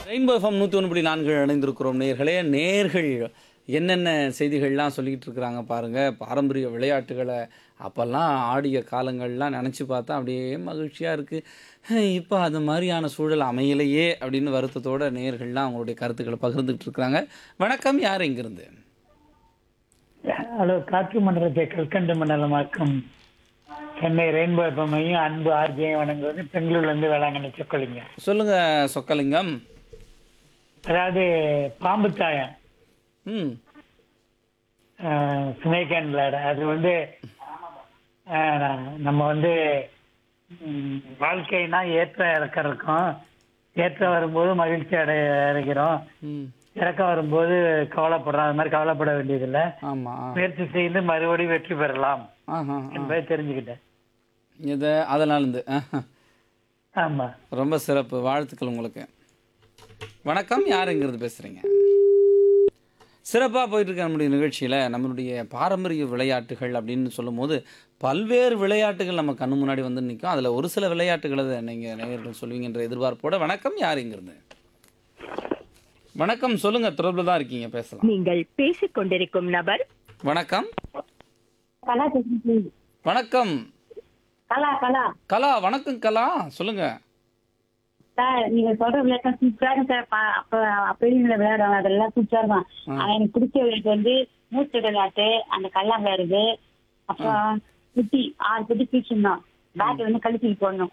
rainbow FM நூற்றி ஒன்று புள்ளி நான்கு இணைந்திருக்கிறோம் நேர்களே நேர்கள் என்னென்ன செய்திகள்லாம் சொல்லிக்கிட்டு இருக்கிறாங்க பாருங்கள் பாரம்பரிய விளையாட்டுகளை அப்போல்லாம் ஆடிய காலங்கள்லாம் நினச்சி பார்த்தா அப்படியே மகிழ்ச்சியாக இருக்குது இப்போ அது மாதிரியான சூழல் அமையலையே அப்படின்னு வருத்தத்தோட நேர்கள்லாம் அவங்களுடைய கருத்துக்களை பகிர்ந்துக்கிட்டு இருக்கிறாங்க வணக்கம் யார் இங்கிருந்து ஹலோ காற்று மண்டலத்தை கல்கண்டு மண்டலமாக்கும் சென்னை ரெயின்போ எஃப்எம்மையும் அன்பு ஆர்ஜியும் வணங்குவது பெங்களூர்ல இருந்து வேளாங்கண்ணி சொக்கலிங்க சொல்லுங்கள் சொக்கலிங்கம் அதாவது பாம்பு தாயம் ம் ஸ்னேக் அண்ட் லேட் அது வந்து ஆஹ், நம்ம வந்து ம், வாழ்க்கைனா ஏற்ற இறக்கம் இருக்கும் ஏற்ற வரும்போது மகிழ்ச்சி அடை அடைகிறோம் ம் இறக்கம் வரும்போது கவலைப்படுறோம் அது மாதிரி கவலைப்பட வேண்டியதில்லை ஆமாம் முயற்சி செய்து மறுபடியும் வெற்றி பெறலாம் ஆஹா என்பதை தெரிஞ்சுக்கிட்டேன் இதை அதனாலேருந்து ஆஹா ஆமா ரொம்ப சிறப்பு வாழ்த்துக்கள் உங்களுக்கு வணக்கம் யார் எங்கிறது பேசுகிறீங்க சிறப்பாக போயிட்டு இருக்க நம்முடைய நிகழ்ச்சியில் நம்மளுடைய பாரம்பரிய விளையாட்டுகள் அப்படின்னு சொல்லும்போது பல்வேறு விளையாட்டுகள் நம்ம கண்ணு முன்னாடி வந்து நிற்கும் அதில் ஒரு சில விளையாட்டுகளை நீங்கள் நேயர்கள் சொல்லுவீங்கன்ற எதிர்பார்ப்போட வணக்கம் யார் எங்கிறது வணக்கம் சொல்லுங்க தொடர்பில் தான் இருக்கீங்க பேசலாம் நீங்கள் பேசிக் கொண்டிருக்கும் நபர் வணக்கம் கலா பேசுறேன் வணக்கம் கலா கலா கலா வணக்கம் கலா சொல்லுங்க சார் நீங்க சொல்ற விளையாட்டு சூப்பரா இருக்கு சார் பா- அப்ப பெரியவங்களை விளையாடுவாங்க அதெல்லாம் சூப்பரா இருக்கும் ஆனா எனக்கு பிடிச்ச விளையாட்டு வந்து மூச்சு விளையாட்டு அந்த கல்லா விளையாடுறது அப்புறம் குட்டி ஆறு குட்டி பீச்சிடணும் பேட் வந்து கழிச்சுட்டு போடணும்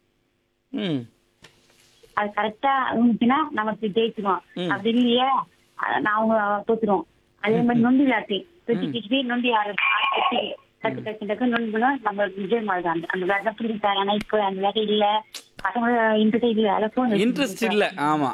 ம் அது கரெக்டா இருந்துச்சுன்னா நமக்கு ஜெயிச்சிருவோம் அப்படி இல்லையா அஹ் நான் அவங்க தோத்துருவோம் அதே மாதிரி நொண்டி விளையாட்டு பெட்டி பிடிச்சி நொண்டி ஆடு கட்டி டக்கு டக்கு டக்கு நொண்டி பண்ணா நம்ம விஜய் மாதிரி தான் அந்த விளையாட்டு தான் பிடிக்கும் சார் ஆனா இப்போ அந்த விளையாட்டு இல்ல பசங்க இன்ட்ரெஸ்ட் இல்ல அதை போன் இன்ட்ரெஸ்ட் இல்லை ஆமாம்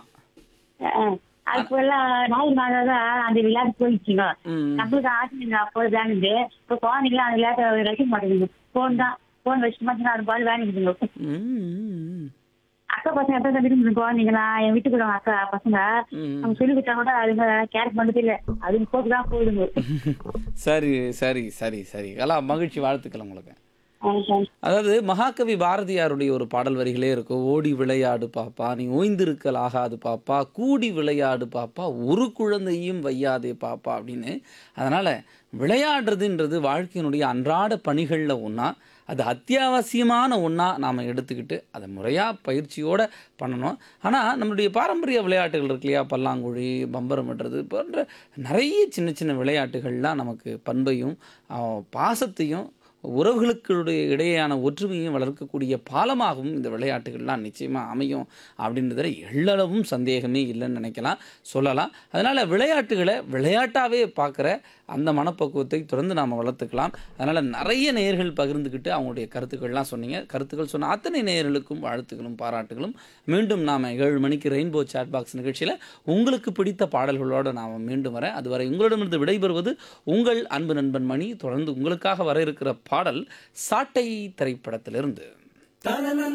அப்போ எல்லாம் ஞாயிறு நாளாதான் அந்த விளையாட்டு போயிடுச்சுங்க ம் நம்மளுக்கு ஆசைங்க அப்போ விளையாடுது இப்போ குழந்தைங்களாம் அந்த விளையாட்டை ரசிக்க மாட்டேங்குது போன் தான் போன் வச்சுட்டு மட்டும் அது பால் விளையாண்டுக்குதுங்க ம் அக்கா பசங்க எப்ப விரும்புது குழந்தைங்களா என் வீட்டுக்கு வருவாங்க அக்கா பசங்க ம் அவங்க சொல்லி கொடுத்தா கூட அதுங்க கேர் பண்ணது இல்ல அதுங்க போக்கு தான் போகுதுங்க சரி சரி சரி சரி எல்லாம் மகிழ்ச்சி வாழ்த்துக்கள் உங்களுக்கு ஆஹ் அதாவது மகாகவி பாரதியாருடைய ஒரு பாடல் வரிகளே இருக்கும் ஓடி விளையாடு பாப்பா நீ ஓய்ந்திருக்கல் ஆகாது பாப்பா கூடி விளையாடு பாப்பா ஒரு குழந்தையும் வையாதே பாப்பா அப்படின்னு அதனால் விளையாடுறதுன்றது வாழ்க்கையினுடைய அன்றாட பணிகளில் ஒன்றா அது அத்தியாவசியமான ஒன்றா நாம் எடுத்துக்கிட்டு அதை முறையாக பயிற்சியோடு பண்ணணும் ஆனால் நம்மளுடைய பாரம்பரிய விளையாட்டுகள் இருக்கு இல்லையா பல்லாங்குழி பம்பரம் விடுறது போன்ற நிறைய சின்ன சின்ன விளையாட்டுகள்லாம் நமக்கு பண்பையும் ஆஹ், பாசத்தையும் உறவுகளுக்குடைய இடையேயான ஒற்றுமையும் வளர்க்கக்கூடிய பாலமாகவும் இந்த விளையாட்டுகள்லாம் நிச்சயமாக அமையும் அப்படின்றதுல எள்ளளவும் சந்தேகமே இல்லைன்னு நினைக்கலாம் சொல்லலாம் அதனால் விளையாட்டுகளை விளையாட்டாகவே பார்க்குற அந்த மனப்பக்குவத்தை தொடர்ந்து நாம் வளர்த்துக்கலாம் அதனால் நிறைய நேயர்கள் பகிர்ந்துக்கிட்டு அவங்களுடைய கருத்துக்கள்லாம் சொன்னீங்க கருத்துக்கள் சொன்ன அத்தனை நேயர்களுக்கும் வாழ்த்துக்களும் பாராட்டுகளும் மீண்டும் நாம் ஏழு மணிக்கு ரெயின்போ சாட் பாக்ஸ் நிகழ்ச்சியில் உங்களுக்கு பிடித்த பாடல்களோடு நாம் மீண்டும் வரேன் அதுவரை உங்களிடமிருந்து விடைபெறுவது உங்கள் அன்பு நண்பன் மணி தொடர்ந்து உங்களுக்காக வர இருக்கிற பாடல் சாட்டை திரைப்படத்திலிருந்து